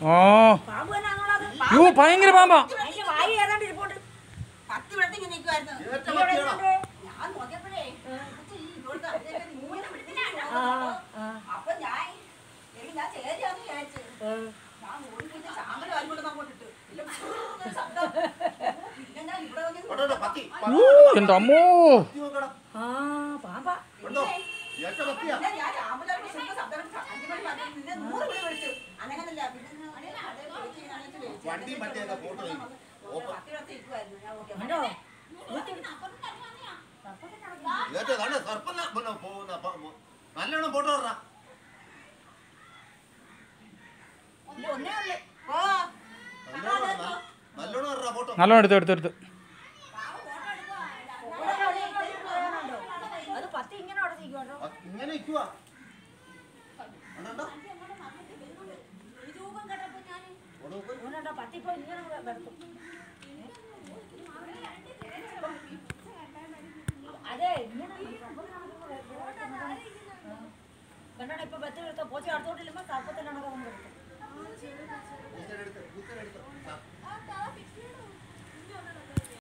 ആ പാമ്പ് തന്നെയാണോളത് യോ ഭയങ്കര പാമ്പാ അതിന്റെ വായി ഏതാണ്ട് ഇരിപ്പുണ്ട് പത്ത് മിനിറ്റ് ഇങ്ങനെ നിൽക്കുമായിരുന്നു ഏറ്റ നീ എവിടെ പറ്റിയാണോ? ഇരുന്നിട്ട്? ഞാൻ നോക്കിയപ്പോഴേ കൊച്ചു ഈ ഇവിടുത്തെ അതിലേക്ക് ഇങ്ങനെ പിടിച്ചിട്ട് ആ, ആ, അപ്പൊ ഞാൻ എനിക്ക് ഞാൻ ചേരിയാന്ന് വിചാരിച്ചു ആ. ഞാൻ ഓടി പോയിട്ട് ചാമ്പൽ വാരിക്കൊണ്ട് അങ്ങോട്ട് ഇട്ടു ഇല്ല, ഒരു ശബ്ദം പിന്നെ ഞാൻ ഇവിടെ വന്ന് ഉണ്ടോ, ഉണ്ടോ, പത്തി. ഊ, എൻ്റെ അമ്മോ പത്തി നോക്കടാ. ആ പാമ്പാ ഉണ്ടോ? ഏറ്റ പത്തിയാ. പിന്നെ ഞാൻ ചാമ്പലോട് വിളിച്ചപ്പോ ശബ്ദം കേട്ട് അഞ്ച് മണി പറഞ്ഞു നിന്നെ നൂറ് വിളി വിളിച്ചു അനങ്ങുന്നില്ല പിന്നെ ഞാൻ അവിടെ അവിടെ വിളിച്ച് ഞാൻ അനങ്ങിച്ച് വിളിച്ചു. വണ്ടി മറ്റേ ഫോട്ടോ ഓ, പത്ത് പത്ത് ഇരിക്കുവായിരുന്നു ഞാൻ നോക്കിയപ്പോ. കണ്ടോ ഏറ്റ നല്ല സർപ്പം ന- പിന്നെ പോകുന്ന പ- മ- നല്ലോണം ഫോട്ടോ ഇടറാ. ഇല്ല, ഒന്നേ ഉള്ളൂ ഓ നല്ലോണം ഇട, നല്ല- നല്ലോണം ഇടറാ ഫോട്ടോ നല്ലോണം എടുത്ത് എടുത്ത് എടുത്ത് ഇവിടെ അവിടെ ഇങ്ങനെ പറയാനുണ്ടോ? അത് പത്തി ഇങ്ങനെ അവിടെ നിൽക്കുവാണോ അത് ഇങ്ങനെ നിൽക്കുവാ കണ്ടോ ഓനുണ്ടോ പത്തി ഇപ്പൊ ഇങ്ങനെ കിടക്കും അതെ ഇങ്ങനെ കണ്ടോ ഇപ്പൊ പത്ത് എടുത്ത പോച്ച അടുത്തോട്ടില്ലുമ്പോ സർപ്പത്തിന്റെ